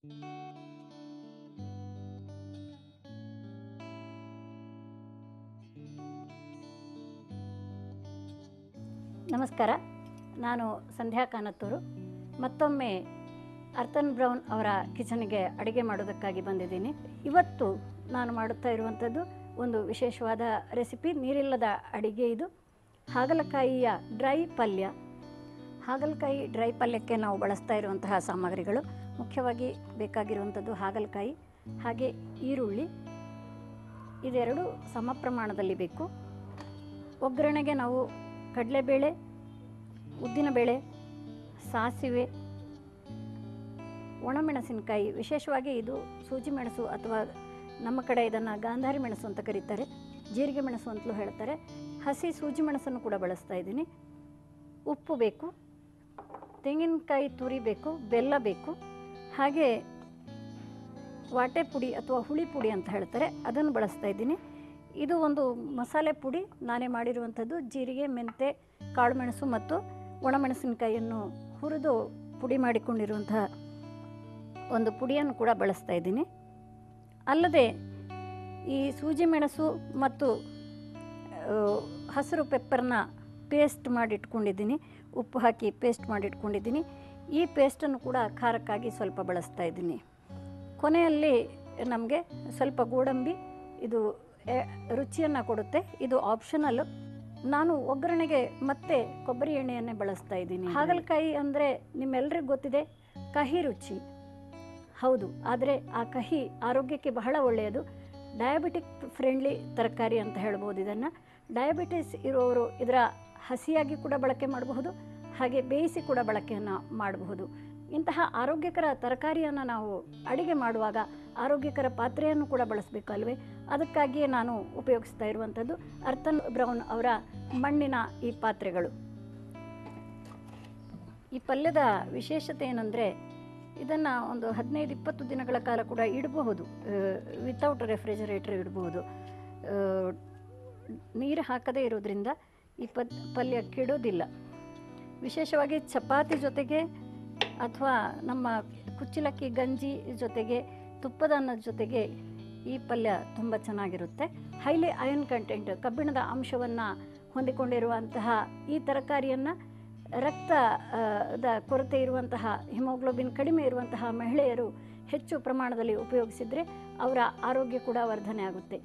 ನಮಸ್ಕಾರ ನಾನು ಸಂಧ್ಯಾ ಕಾನತ್ತೂರು ಮತ್ತೊಮ್ಮೆ ಅರ್ಥನ್ ಬ್ರೌನ್ ಅವರ ಕಿಚನ್ಗೆ ಅಡುಗೆ ಮಾಡೋದಕ್ಕಾಗಿ ಬಂದಿದ್ದೀನಿ ಇವತ್ತು ನಾನು ಮಾಡುತ್ತಾ ಇರುವಂಥದ್ದು ಒಂದು ವಿಶೇಷವಾದ ರೆಸಿಪಿ ನೀರಿಲ್ಲದ ಅಡಿಗೆ ಇದು ಹಾಗಲಕಾಯಿಯ ಡ್ರೈ ಪಲ್ಯ ಹಾಗಲಕಾಯಿ ಡ್ರೈ ಪಲ್ಯಕ್ಕೆ ನಾವು ಬಳಸ್ತಾ ಇರುವಂತಹ ಸಾಮಗ್ರಿಗಳು ಮುಖ್ಯವಾಗಿ ಬೇಕಾಗಿರುವಂಥದ್ದು ಹಾಗಲಕಾಯಿ ಹಾಗೆ ಈರುಳ್ಳಿ ಇದೆರಡು ಸಮ ಪ್ರಮಾಣದಲ್ಲಿ ಬೇಕು ಒಗ್ಗರಣೆಗೆ ನಾವು ಕಡಲೆಬೇಳೆ ಉದ್ದಿನಬೇಳೆ ಸಾಸಿವೆ ಒಣಮೆಣಸಿನಕಾಯಿ ವಿಶೇಷವಾಗಿ ಇದು ಸೂಜಿ ಮೆಣಸು ಅಥವಾ ನಮ್ಮ ಕಡೆ ಇದನ್ನು ಗಾಂಧಾರಿ ಮೆಣಸು ಅಂತ ಕರೀತಾರೆ ಜೀರಿಗೆ ಮೆಣಸು ಅಂತಲೂ ಹೇಳ್ತಾರೆ ಹಸಿ ಸೂಜಿ ಮೆಣಸನ್ನು ಕೂಡ ಬಳಸ್ತಾ ಇದ್ದೀನಿ ಉಪ್ಪು ಬೇಕು ತೆಂಗಿನಕಾಯಿ ತುರಿ ಬೇಕು ಬೆಲ್ಲ ಬೇಕು ಹಾಗೆ ವಾಟೆ ಪುಡಿ ಅಥವಾ ಹುಳಿ ಪುಡಿ ಅಂತ ಹೇಳ್ತಾರೆ ಅದನ್ನು ಬಳಸ್ತಾ ಇದ್ದೀನಿ ಇದು ಒಂದು ಮಸಾಲೆ ಪುಡಿ ನಾನೇ ಮಾಡಿರುವಂಥದ್ದು ಜೀರಿಗೆ ಮೆಂತೆ ಕಾಳುಮೆಣಸು ಮತ್ತು ಒಣಮೆಣಸಿನಕಾಯಿಯನ್ನು ಹುರಿದು ಪುಡಿ ಮಾಡಿಕೊಂಡಿರುವಂತಹ ಒಂದು ಪುಡಿಯನ್ನು ಕೂಡ ಬಳಸ್ತಾ ಇದ್ದೀನಿ ಅಲ್ಲದೆ ಈ ಸೂಜಿ ಮೆಣಸು ಮತ್ತು ಆ, ಹಸಿರು ಪೆಪ್ಪರ್ನ ಪೇಸ್ಟ್ ಮಾಡಿಟ್ಕೊಂಡಿದ್ದೀನಿ ಉಪ್ಪು ಹಾಕಿ ಪೇಸ್ಟ್ ಮಾಡಿಟ್ಕೊಂಡಿದ್ದೀನಿ ಈ ಪೇಸ್ಟನ್ನು ಕೂಡ ಖಾರಕ್ಕಾಗಿ ಸ್ವಲ್ಪ ಬಳಸ್ತಾ ಇದ್ದೀನಿ ಕೊನೆಯಲ್ಲಿ ನಮಗೆ ಸ್ವಲ್ಪ ಗೋಡಂಬಿ ಇದು ಎ- ರುಚಿಯನ್ನು ಕೊಡುತ್ತೆ ಇದು ಆಪ್ಷನಲ್ಲು ನಾನು ಒಗ್ಗರಣೆಗೆ ಮತ್ತೆ ಕೊಬ್ಬರಿ ಎಣ್ಣೆಯನ್ನೇ ಬಳಸ್ತಾ ಇದ್ದೀನಿ ಹಾಗಲಕಾಯಿ ಅಂದರೆ ನಿಮ್ಮೆಲ್ರಿಗೂ ಗೊತ್ತಿದೆ ಕಹಿ ರುಚಿ ಹೌದು ಆದರೆ ಆ ಕಹಿ ಆರೋಗ್ಯಕ್ಕೆ ಬಹಳ ಒಳ್ಳೆಯದು ಡಯಾಬಿಟಿಕ್ ಫ್ರೆಂಡ್ಲಿ ತರಕಾರಿ ಅಂತ ಹೇಳ್ಬೋದು ಇದನ್ನು ಡಯಾಬಿಟಿಸ್ ಇರುವವರು ಇದರ ಹಸಿಯಾಗಿ ಕೂಡ ಬಳಕೆ ಮಾಡಬಹುದು ಹಾಗೆ ಬೇಯಿಸಿ ಕೂಡ ಬಳಕೆಯನ್ನು ಮಾಡಬಹುದು ಇಂತಹ ಆರೋಗ್ಯಕರ ತರಕಾರಿಯನ್ನು ನಾವು ಅಡಿಗೆ ಮಾಡುವಾಗ ಆರೋಗ್ಯಕರ ಪಾತ್ರೆಯನ್ನು ಕೂಡ ಬಳಸಬೇಕು ಅಲ್ವೇ ಅದಕ್ಕಾಗಿಯೇ ನಾನು ಉಪಯೋಗಿಸ್ತಾ ಇರುವಂಥದ್ದು ಅರ್ಥನ್ ಬ್ರೌನ್ ಅವರ ಮಣ್ಣಿನ ಈ ಪಾತ್ರೆಗಳು ಈ ಪಲ್ಯದ ವಿಶೇಷತೆ ಏನಂದರೆ ಇದನ್ನು ಒಂದು ಹದಿನೈದು ಇಪ್ಪತ್ತು ದಿನಗಳ ಕಾಲ ಕೂಡ ಇಡಬಹುದು ವಿತೌಟ್ ರೆಫ್ರಿಜರೇಟರ್ ಇಡಬಹುದು ನೀರು ಹಾಕದೇ ಇರೋದ್ರಿಂದ ಈ ಪದ್ ಪಲ್ಯ ಕೆಡೋದಿಲ್ಲ ವಿಶೇಷವಾಗಿ ಚಪಾತಿ ಜೊತೆಗೆ ಅಥವಾ ನಮ್ಮ ಕುಚ್ಚಲಕ್ಕಿ ಗಂಜಿ ಜೊತೆಗೆ ತುಪ್ಪದ ಅನ್ನದ ಜೊತೆಗೆ ಈ ಪಲ್ಯ ತುಂಬ ಚೆನ್ನಾಗಿರುತ್ತೆ ಹೈಲಿ ಅಯನ್ ಕಂಟೆಂಟ್ ಕಬ್ಬಿಣದ ಅಂಶವನ್ನು ಹೊಂದಿಕೊಂಡಿರುವಂತಹ ಈ ತರಕಾರಿಯನ್ನು ರಕ್ತ ಆ, ದ ಕೊರತೆ ಇರುವಂತಹ ಹಿಮೋಗ್ಲೋಬಿನ್ ಕಡಿಮೆ ಇರುವಂತಹ ಮಹಿಳೆಯರು ಹೆಚ್ಚು ಪ್ರಮಾಣದಲ್ಲಿ ಉಪಯೋಗಿಸಿದರೆ ಅವರ ಆರೋಗ್ಯ ಕೂಡ ವರ್ಧನೆ ಆಗುತ್ತೆ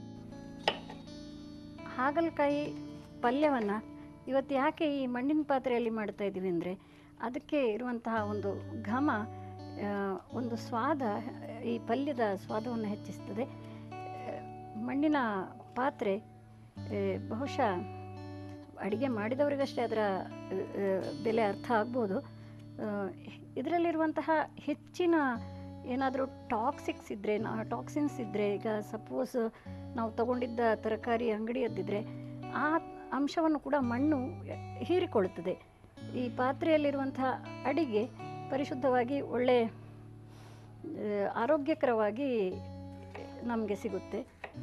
ಹಾಗಲಕಾಯಿ ಪಲ್ಯವನ್ನು ಇವತ್ತು ಯಾಕೆ ಈ ಮಣ್ಣಿನ ಪಾತ್ರೆಯಲ್ಲಿ ಮಾಡ್ತಾ ಇದ್ದೀವಿ ಅಂದರೆ ಅದಕ್ಕೆ ಇರುವಂತಹ ಒಂದು ಘಮ ಆ, ಒಂದು ಸ್ವಾದ ಈ ಪಲ್ಯದ ಸ್ವಾದವನ್ನು ಹೆಚ್ಚಿಸ್ತದೆ ಆ, ಮಣ್ಣಿನ ಪಾತ್ರೆ ಆ, ಬಹುಶಃ ಅಡುಗೆ ಮಾಡಿದವರಿಗಷ್ಟೇ ಅದರ ಆ, ಆ, ಬೆಲೆ ಅರ್ಥ ಆಗ್ಬೋದು ಇದರಲ್ಲಿರುವಂತಹ ಹೆಚ್ಚಿನ ಏನಾದರೂ ಟಾಕ್ಸಿಕ್ಸ್ ಇದ್ದರೆ ನಾ ಟಾಕ್ಸಿನ್ಸ್ ಇದ್ದರೆ ಈಗ ಸಪೋಸ್ ನಾವು ತಗೊಂಡಿದ್ದ ತರಕಾರಿ ಅಂಗಡಿಯದ್ದಿದ್ರೆ ಆ ಅಂಶವನ್ನು ಕೂಡ ಮಣ್ಣು ಹೀರಿಕೊಳ್ಳುತ್ತದೆ ಈ ಪಾತ್ರೆಯಲ್ಲಿರುವಂತಹ ಅಡಿಗೆ ಪರಿಶುದ್ಧವಾಗಿ ಒಳ್ಳೆ ಆ, ಆರೋಗ್ಯಕರವಾಗಿ ನಮಗೆ ಸಿಗುತ್ತೆ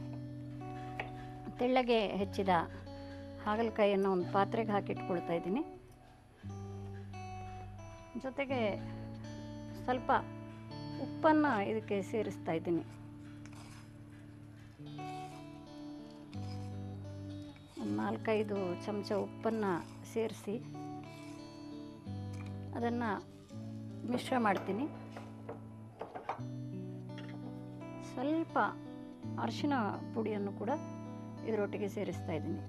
ತೆಳ್ಳಗೆ ಹೆಚ್ಚಿದ ಹಾಗಲಕಾಯಿಯನ್ನು ಒಂದು ಪಾತ್ರೆಗೆ ಹಾಕಿಟ್ಕೊಳ್ತಾ ಇದ್ದೀನಿ ಜೊತೆಗೆ ಸ್ವಲ್ಪ ಉಪ್ಪನ್ನು ಇದಕ್ಕೆ ಸೇರಿಸ್ತಾ ಇದ್ದೀನಿ ಒಂದು ನಾಲ್ಕೈದು ಚಮಚ ಉಪ್ಪನ್ನು ಸೇರಿಸಿ ಅದನ್ನು ಮಿಶ್ರ ಮಾಡ್ತೀನಿ ಸ್ವಲ್ಪ ಅರಿಶಿನ ಪುಡಿಯನ್ನು ಕೂಡ ಇದರೊಟ್ಟಿಗೆ ಸೇರಿಸ್ತಾ ಇದ್ದೀನಿ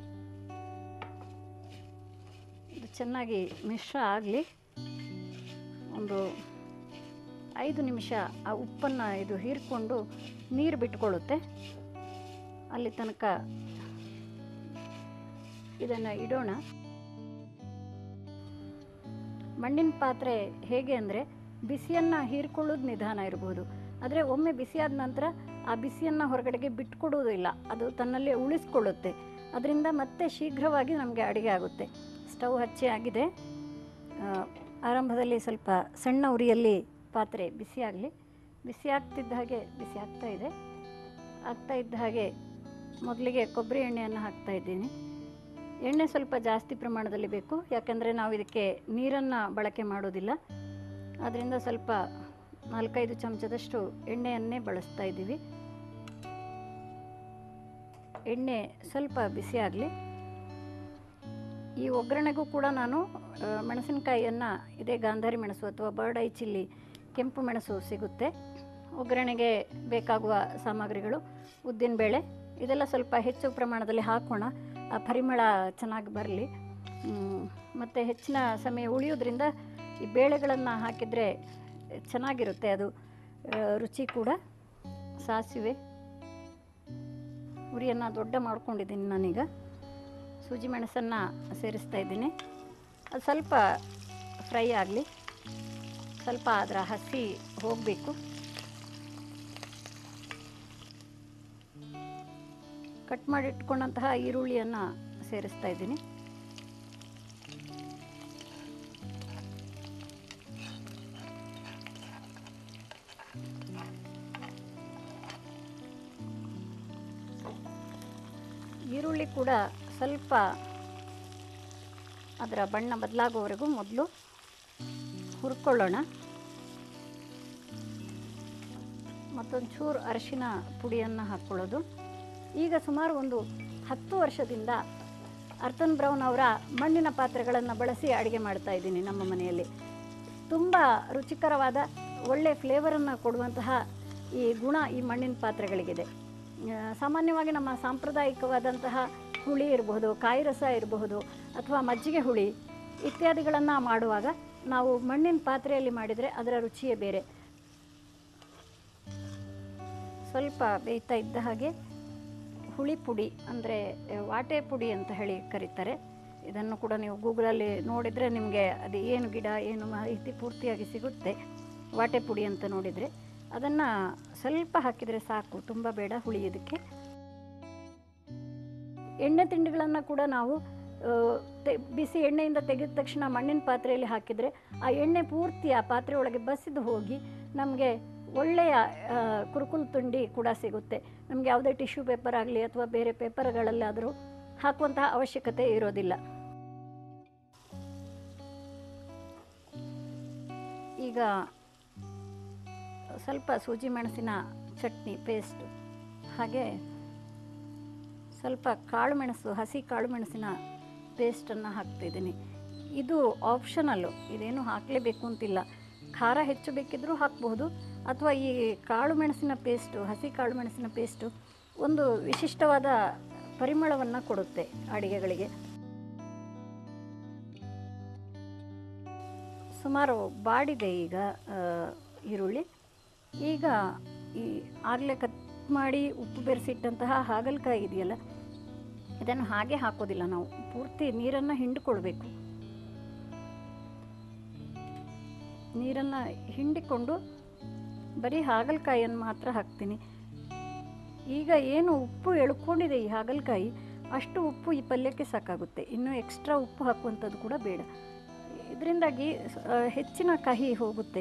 ಇದು ಚೆನ್ನಾಗಿ ಮಿಶ್ರ ಆಗಲಿ ಒಂದು ಐದು ನಿಮಿಷ ಆ ಉಪ್ಪನ್ನು ಇದು ಹೀರ್ಕೊಂಡು ನೀರು ಬಿಟ್ಕೊಳ್ಳುತ್ತೆ ಅಲ್ಲಿ ತನಕ ಇದನ್ನು ಇಡೋಣ ಮಣ್ಣಿನ ಪಾತ್ರೆ ಹೇಗೆ ಅಂದರೆ ಬಿಸಿಯನ್ನು ಹೀರ್ಕೊಳ್ಳೋದು ನಿಧಾನ ಇರಬಹುದು ಆದರೆ ಒಮ್ಮೆ ಬಿಸಿಯಾದ ನಂತರ ಆ ಬಿಸಿಯನ್ನು ಹೊರಗಡೆಗೆ ಬಿಟ್ಕೊಡೋದಿಲ್ಲ ಅದು ತನ್ನಲ್ಲೇ ಉಳಿಸ್ಕೊಳ್ಳುತ್ತೆ ಅದರಿಂದ ಮತ್ತೆ ಶೀಘ್ರವಾಗಿ ನಮಗೆ ಅಡುಗೆ ಆಗುತ್ತೆ ಸ್ಟವ್ ಹಚ್ಚಿ ಆಗಿದೆ ಆ, ಆರಂಭದಲ್ಲಿ ಸ್ವಲ್ಪ ಸಣ್ಣ ಉರಿಯಲ್ಲಿ ಪಾತ್ರೆ ಬಿಸಿಯಾಗಲಿ ಬಿಸಿ ಆಗ್ತಿದ್ದ ಹಾಗೆ ಬಿಸಿ ಆಗ್ತಾ ಇದೆ ಆಗ್ತಾ ಇದ್ದ ಹಾಗೆ ಮೊದಲಿಗೆ ಕೊಬ್ಬರಿ ಎಣ್ಣೆಯನ್ನು ಹಾಕ್ತಾ ಇದ್ದೀನಿ ಎಣ್ಣೆ ಸ್ವಲ್ಪ ಜಾಸ್ತಿ ಪ್ರಮಾಣದಲ್ಲಿ ಬೇಕು ಯಾಕಂದರೆ ನಾವು ಇದಕ್ಕೆ ನೀರನ್ನು ಬಳಕೆ ಮಾಡೋದಿಲ್ಲ ಅದರಿಂದ ಸ್ವಲ್ಪ ನಾಲ್ಕೈದು ಚಮಚದಷ್ಟು ಎಣ್ಣೆಯನ್ನೇ ಬಳಸ್ತಾ ಇದ್ದೀವಿ ಎಣ್ಣೆ ಸ್ವಲ್ಪ ಬಿಸಿ ಆಗಲಿ ಈ ಒಗ್ಗರಣೆಗೂ ಕೂಡ ನಾನು ಆ, ಮೆಣಸಿನಕಾಯಿಯನ್ನು ಇದೇ ಗಾಂಧಾರಿ ಮೆಣಸು ಅಥವಾ ಬರ್ಡ್ ಐ ಚಿಲ್ಲಿ ಕೆಂಪು ಮೆಣಸು ಸಿಗುತ್ತೆ ಒಗ್ಗರಣೆಗೆ ಬೇಕಾಗುವ ಸಾಮಗ್ರಿಗಳು ಉದ್ದಿನಬೇಳೆ ಇದೆಲ್ಲ ಸ್ವಲ್ಪ ಹೆಚ್ಚು ಪ್ರಮಾಣದಲ್ಲಿ ಹಾಕೋಣ ಆ ಪರಿಮಳ ಚೆನ್ನಾಗಿ ಬರಲಿ ಮತ್ತು ಹೆಚ್ಚಿನ ಸಮಯ ಉಳಿಯೋದ್ರಿಂದ ಈ ಬೇಳೆಗಳನ್ನು ಹಾಕಿದರೆ ಚೆನ್ನಾಗಿರುತ್ತೆ ಅದು ಆ, ರುಚಿ ಕೂಡ ಸಾಸಿವೆ ಉರಿಯನ್ನು ದೊಡ್ಡ ಮಾಡ್ಕೊಂಡಿದ್ದೀನಿ ನಾನೀಗ ಸೂಜಿ ಮೆಣಸನ್ನು ಸೇರಿಸ್ತಾ ಇದ್ದೀನಿ ಅದು ಸ್ವಲ್ಪ ಫ್ರೈ ಆಗಲಿ ಸ್ವಲ್ಪ ಅದರ ಹಸಿ ಹೋಗಬೇಕು ಕಟ್ ಮಾಡಿ ಇಟ್ಕೊಂಡಂತಹ ಈರುಳ್ಳಿಯನ್ನು ಸೇರಿಸ್ತಾ ಇದ್ದೀನಿ ಈರುಳ್ಳಿ ಕೂಡ ಸ್ವಲ್ಪ ಅದರ ಬಣ್ಣ ಬದಲಾಗೋವರೆಗೂ ಮೊದಲು ಹುರ್ಕೊಳ್ಳೋಣ ಮತ್ತೊಂದು ಚೂರು ಅರಿಶಿನ ಪುಡಿಯನ್ನು ಹಾಕ್ಕೊಳ್ಳೋದು ಈಗ ಸುಮಾರು ಒಂದು ಹತ್ತು ವರ್ಷದಿಂದ ಅರ್ಥನ್ ಬ್ರೌನ್ ಅವರ ಮಣ್ಣಿನ ಪಾತ್ರೆಗಳನ್ನು ಬಳಸಿ ಅಡುಗೆ ಮಾಡ್ತಾ ಇದ್ದೀನಿ ನಮ್ಮ ಮನೆಯಲ್ಲಿ ತುಂಬ ರುಚಿಕರವಾದ ಒಳ್ಳೆ ಫ್ಲೇವರನ್ನು ಕೊಡುವಂತಹ ಈ ಗುಣ ಈ ಮಣ್ಣಿನ ಪಾತ್ರೆಗಳಿಗಿದೆ ಆ, ಸಾಮಾನ್ಯವಾಗಿ ನಮ್ಮ ಸಾಂಪ್ರದಾಯಿಕವಾದಂತಹ ಹುಳಿ ಇರಬಹುದು ಕಾಯಿ ರಸ ಇರಬಹುದು ಅಥವಾ ಮಜ್ಜಿಗೆ ಹುಳಿ ಇತ್ಯಾದಿಗಳನ್ನು ಮಾಡುವಾಗ ನಾವು ಮಣ್ಣಿನ ಪಾತ್ರೆಯಲ್ಲಿ ಮಾಡಿದರೆ ಅದರ ರುಚಿಯೇ ಬೇರೆ ಸ್ವಲ್ಪ ಬೇಯ್ತಾ ಇದ್ದ ಹಾಗೆ ಹುಳಿ ಪುಡಿ ಅಂದರೆ ವಾಟೆ ಪುಡಿ ಅಂತ ಹೇಳಿ ಕರೀತಾರೆ ಇದನ್ನು ಕೂಡ ನೀವು ಗೂಗಲಲ್ಲಿ ನೋಡಿದರೆ ನಿಮಗೆ ಅದು ಏನು ಗಿಡ ಏನು ಮಾಹಿತಿ ಪೂರ್ತಿಯಾಗಿ ಸಿಗುತ್ತೆ ವಾಟೆ ಪುಡಿ ಅಂತ ನೋಡಿದರೆ ಅದನ್ನು ಸ್ವಲ್ಪ ಹಾಕಿದರೆ ಸಾಕು ತುಂಬ ಬೇಡ ಹುಳಿ ಇದಕ್ಕೆ ಎಣ್ಣೆ ತಿಂಡಿಗಳನ್ನು ಕೂಡ ನಾವು ಆ, ತೆ- ಬಿಸಿ ಎಣ್ಣೆಯಿಂದ ತೆಗೆದ ತಕ್ಷಣ ಮಣ್ಣಿನ ಪಾತ್ರೆಯಲ್ಲಿ ಹಾಕಿದರೆ ಆ ಎಣ್ಣೆ ಪೂರ್ತಿ ಆ ಪಾತ್ರೆ ಒಳಗೆ ಬಸಿದು ಹೋಗಿ ನಮಗೆ ಒಳ್ಳೆಯ ಆ, ಕುರುಕುಲು ತುಂಡಿ ಕೂಡ ಸಿಗುತ್ತೆ ನಮಗೆ ಯಾವುದೇ ಟಿಶ್ಯೂ ಪೇಪರ್ ಆಗಲಿ ಅಥವಾ ಬೇರೆ ಪೇಪರ್ಗಳಲ್ಲಾದರೂ ಹಾಕುವಂತಹ ಅವಶ್ಯಕತೆ ಇರೋದಿಲ್ಲ ಈಗ ಸ್ವಲ್ಪ ಸೂಜಿ ಮೆಣಸಿನ ಚಟ್ನಿ ಪೇಸ್ಟ್ ಹಾಗೆ ಸ್ವಲ್ಪ ಕಾಳು ಮೆಣಸು ಹಸಿ ಕಾಳು ಮೆಣಸಿನ ಪೇಸ್ಟನ್ನು ಹಾಕ್ತಿದ್ದೀನಿ ಇದು ಆಪ್ಷನಲ್ಲು ಇದೇನು ಹಾಕಲೇಬೇಕು ಅಂತಿಲ್ಲ ಖಾರ ಹೆಚ್ಚು ಬೇಕಿದ್ದರೂ ಹಾಕ್ಬೋದು ಅಥವಾ ಈ ಕಾಳು ಮೆಣಸಿನ ಪೇಸ್ಟು ಹಸಿ ಕಾಳು ಮೆಣಸಿನ ಪೇಸ್ಟು ಒಂದು ವಿಶಿಷ್ಟವಾದ ಪರಿಮಳವನ್ನು ಕೊಡುತ್ತೆ ಅಡಿಗೆಗಳಿಗೆ ಸುಮಾರು ಬಾಡಿದೆ ಈಗ ಆ, ಈರುಳ್ಳಿ ಈಗ ಈ ಆಗಲೇ ಕಟ್ ಮಾಡಿ ಉಪ್ಪು ಬೆರೆಸಿಟ್ಟಂತಹ ಹಾಗಲಕಾಯಿ ಇದೆಯಲ್ಲ ಇದನ್ನು ಹಾಗೆ ಹಾಕೋದಿಲ್ಲ ನಾವು ಪೂರ್ತಿ ನೀರನ್ನು ಹಿಂಡಿಕೊಳ್ಬೇಕು ನೀರನ್ನು ಹಿಂಡಿಕೊಂಡು ಬರೀ ಹಾಗಲಕಾಯಿಯನ್ನು ಮಾತ್ರ ಹಾಕ್ತೀನಿ ಈಗ ಏನು ಉಪ್ಪು ಎಳ್ಕೊಂಡಿದೆ ಈ ಹಾಗಲಕಾಯಿ ಅಷ್ಟು ಉಪ್ಪು ಈ ಪಲ್ಯಕ್ಕೆ ಸಾಕಾಗುತ್ತೆ ಇನ್ನು ಎಕ್ಸ್ಟ್ರಾ ಉಪ್ಪು ಹಾಕುವಂಥದ್ದು ಕೂಡ ಬೇಡ ಇದರಿಂದಾಗಿ ಆ, ಹೆಚ್ಚಿನ ಕಹಿ ಹೋಗುತ್ತೆ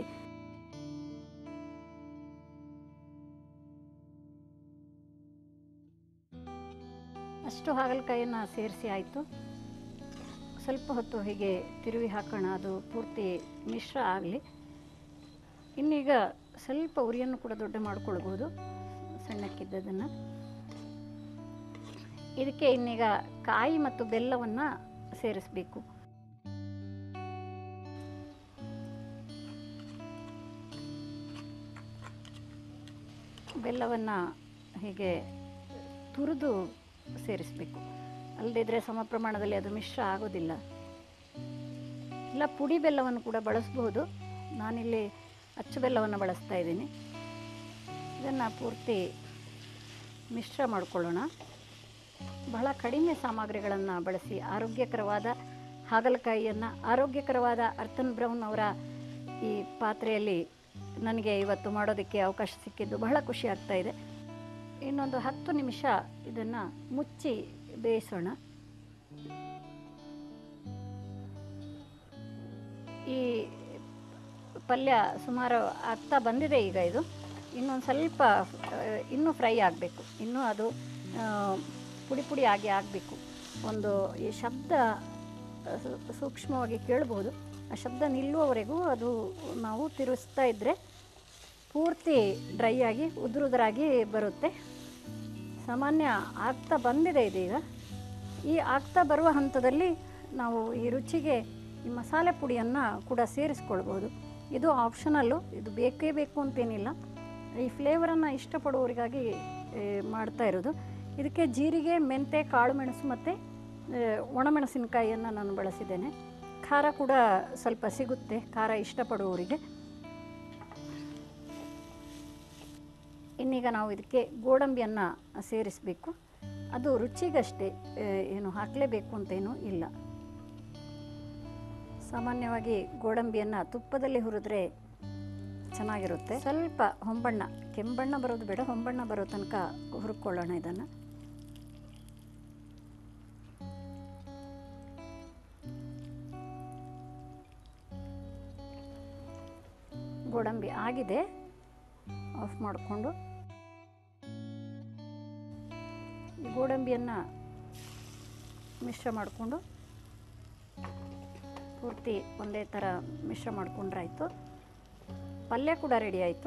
ಅಷ್ಟು ಹಾಗಲಕಾಯಿಯನ್ನು ಸೇರಿಸಿ ಆಯಿತು ಸ್ವಲ್ಪ ಹೊತ್ತು ಹೀಗೆ ತಿರುವಿ ಹಾಕೋಣ ಅದು ಪೂರ್ತಿ ಮಿಶ್ರ ಆಗಲಿ ಇನ್ನೀಗ ಸ್ವಲ್ಪ ಉರಿಯನ್ನು ಕೂಡ ದೊಡ್ಡ ಮಾಡ್ಕೊಳ್ಬೋದು ಸಣ್ಣಕ್ಕಿದ್ದದನ್ನು ಇದಕ್ಕೆ ಇನ್ನೀಗ ಕಾಯಿ ಮತ್ತು ಬೆಲ್ಲವನ್ನು ಸೇರಿಸಬೇಕು ಬೆಲ್ಲವನ್ನು ಹೀಗೆ ತುರಿದು ಸೇರಿಸಬೇಕು ಅಲ್ಲದಿದ್ದರೆ ಸಮ ಪ್ರಮಾಣದಲ್ಲಿ ಅದು ಮಿಶ್ರ ಆಗೋದಿಲ್ಲ ಇಲ್ಲ ಪುಡಿ ಬೆಲ್ಲವನ್ನು ಕೂಡ ಬಳಸ್ಬೋದು ನಾನಿಲ್ಲಿ ಅಚ್ಚು ಬೆಲ್ಲವನ್ನು ಬಳಸ್ತಾ ಇದ್ದೀನಿ ಇದನ್ನು ಪೂರ್ತಿ ಮಿಶ್ರ ಮಾಡಿಕೊಳ್ಳೋಣ ಬಹಳ ಕಡಿಮೆ ಸಾಮಗ್ರಿಗಳನ್ನು ಬಳಸಿ ಆರೋಗ್ಯಕರವಾದ ಹಾಗಲಕಾಯಿಯನ್ನು ಆರೋಗ್ಯಕರವಾದ ಅರ್ಥನ್ ಬ್ರೌನ್ ಅವರ ಈ ಪಾತ್ರೆಯಲ್ಲಿ ನನಗೆ ಇವತ್ತು ಮಾಡೋದಕ್ಕೆ ಅವಕಾಶ ಸಿಕ್ಕಿದ್ದು ಬಹಳ ಖುಷಿ ಆಗ್ತಾ ಇದೆ ಇನ್ನೊಂದು ಹತ್ತು ನಿಮಿಷ ಇದನ್ನು ಮುಚ್ಚಿ ಬೇಯಿಸೋಣ ಈ ಪಲ್ಯ ಸುಮಾರು ಆಗ್ತಾ ಬಂದಿದೆ ಈಗ ಇದು ಇನ್ನೊಂದು ಸ್ವಲ್ಪ ಆ, ಇನ್ನೂ ಫ್ರೈ ಆಗಬೇಕು ಇನ್ನೂ ಅದು ಆ, ಪುಡಿ ಪುಡಿ ಆಗಿ ಆಗಬೇಕು ಒಂದು ಈ ಶಬ್ದ ಆ, ಸೂ- ಸೂಕ್ಷ್ಮವಾಗಿ ಕೇಳಬಹುದು ಆ ಶಬ್ದ ನಿಲ್ಲುವವರೆಗೂ ಅದು ನಾವು ತಿರುಗಿಸ್ತಾ ಇದ್ದರೆ ಪೂರ್ತಿ ಡ್ರೈ ಆಗಿ ಉದುರುದ್ರಾಗಿ ಬರುತ್ತೆ ಸಾಮಾನ್ಯ ಆಗ್ತಾ ಬಂದಿದೆ ಇದೀಗ ಈ ಆಗ್ತಾ ಬರುವ ಹಂತದಲ್ಲಿ ನಾವು ಈ ರುಚಿಗೆ ಈ ಮಸಾಲೆ ಪುಡಿಯನ್ನು ಕೂಡ ಸೇರಿಸ್ಕೊಳ್ಬೋದು ಇದು ಆಪ್ಷನಲ್ಲು ಇದು ಬೇಕೇ ಬೇಕು ಅಂತೇನಿಲ್ಲ ಈ ಫ್ಲೇವರನ್ನು ಇಷ್ಟಪಡುವವರಿಗಾಗಿ ಏ, ಮಾಡ್ತಾ ಇರೋದು ಇದಕ್ಕೆ ಜೀರಿಗೆ ಮೆಂತೆ ಕಾಳು ಮೆಣಸು ಮತ್ತು ಒಣಮೆಣಸಿನಕಾಯಿಯನ್ನು ನಾನು ಬಳಸಿದ್ದೇನೆ ಖಾರ ಕೂಡ ಸ್ವಲ್ಪ ಸಿಗುತ್ತೆ ಖಾರ ಇಷ್ಟಪಡುವವರಿಗೆ ಇನ್ನೀಗ ನಾವು ಇದಕ್ಕೆ ಗೋಡಂಬಿಯನ್ನು ಸೇರಿಸಬೇಕು ಅದು ರುಚಿಗಷ್ಟೇ ಆ, ಏನು ಹಾಕಲೇಬೇಕು ಅಂತೇನೂ ಇಲ್ಲ ಸಾಮಾನ್ಯವಾಗಿ ಗೋಡಂಬಿಯನ್ನು ತುಪ್ಪದಲ್ಲಿ ಹುರಿದ್ರೆ ಚೆನ್ನಾಗಿರುತ್ತೆ ಸ್ವಲ್ಪ ಹೊಂಬಣ್ಣ ಕೆಂಬಣ್ಣ ಬರೋದು ಬೇಡ ಹೊಂಬಣ್ಣ ಬರೋ ತನಕ ಹುರ್ಕೊಳ್ಳೋಣ ಇದನ್ನು ಗೋಡಂಬಿ ಆಗಿದೆ ಆಫ್ ಮಾಡಿಕೊಂಡು ಈ ಗೋಡಂಬಿಯನ್ನು ಮಿಶ್ರ ಮಾಡಿಕೊಂಡು ಪೂರ್ತಿ ಒಂದೇ ಥರ ಮಿಶ್ರ ಮಾಡಿಕೊಂಡ್ರಾಯ್ತು ಪಲ್ಯ ಕೂಡ ರೆಡಿ ಆಯಿತು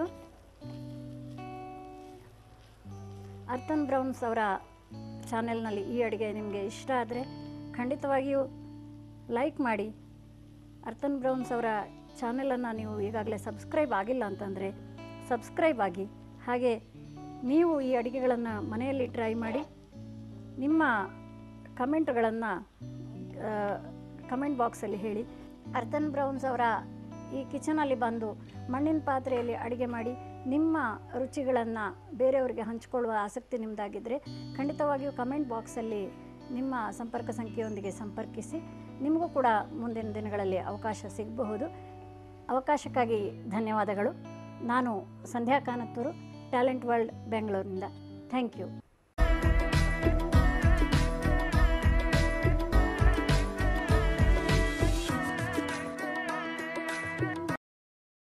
ಅರ್ಥನ್ ಬ್ರೌನ್ಸ್ ಅವರ ಚಾನೆಲ್ನಲ್ಲಿ ಈ ಅಡುಗೆ ನಿಮಗೆ ಇಷ್ಟ ಆದರೆ ಖಂಡಿತವಾಗಿಯೂ ಲೈಕ್ ಮಾಡಿ ಅರ್ಥನ್ ಬ್ರೌನ್ಸ್ ಅವರ ಚಾನೆಲನ್ನು ನೀವು ಈಗಾಗಲೇ ಸಬ್ಸ್ಕ್ರೈಬ್ ಆಗಿಲ್ಲ ಅಂತಂದರೆ ಸಬ್ಸ್ಕ್ರೈಬ್ ಆಗಿ ಹಾಗೆ ನೀವು ಈ ಅಡುಗೆಗಳನ್ನು ಮನೆಯಲ್ಲಿ ಟ್ರೈ ಮಾಡಿ ನಿಮ್ಮ ಕಮೆಂಟ್ಗಳನ್ನು ಕಮೆಂಟ್ ಬಾಕ್ಸಲ್ಲಿ ಹೇಳಿ ಅರ್ಥನ್ ಬ್ರೌನ್ಸ್ ಅವರ ಈ ಕಿಚನಲ್ಲಿ ಬಂದು ಮಣ್ಣಿನ ಪಾತ್ರೆಯಲ್ಲಿ ಅಡುಗೆ ಮಾಡಿ ನಿಮ್ಮ ರುಚಿಗಳನ್ನು ಬೇರೆಯವರಿಗೆ ಹಂಚಿಕೊಳ್ಳುವ ಆಸಕ್ತಿ ನಿಮ್ಮದಾಗಿದ್ದರೆ ಖಂಡಿತವಾಗಿಯೂ ಕಮೆಂಟ್ ಬಾಕ್ಸಲ್ಲಿ ನಿಮ್ಮ ಸಂಪರ್ಕ ಸಂಖ್ಯೆಯೊಂದಿಗೆ ಸಂಪರ್ಕಿಸಿ ನಿಮಗೂ ಕೂಡ ಮುಂದಿನ ದಿನಗಳಲ್ಲಿ ಅವಕಾಶ ಸಿಗಬಹುದು ಅವಕಾಶಕ್ಕಾಗಿ ಧನ್ಯವಾದಗಳು ನಾನು ಸಂಧ್ಯಾ ಕಾನತ್ತೂರು ಟ್ಯಾಲೆಂಟ್ ವರ್ಲ್ಡ್ ಬೆಂಗಳೂರಿನಿಂದ ಥ್ಯಾಂಕ್ ಯು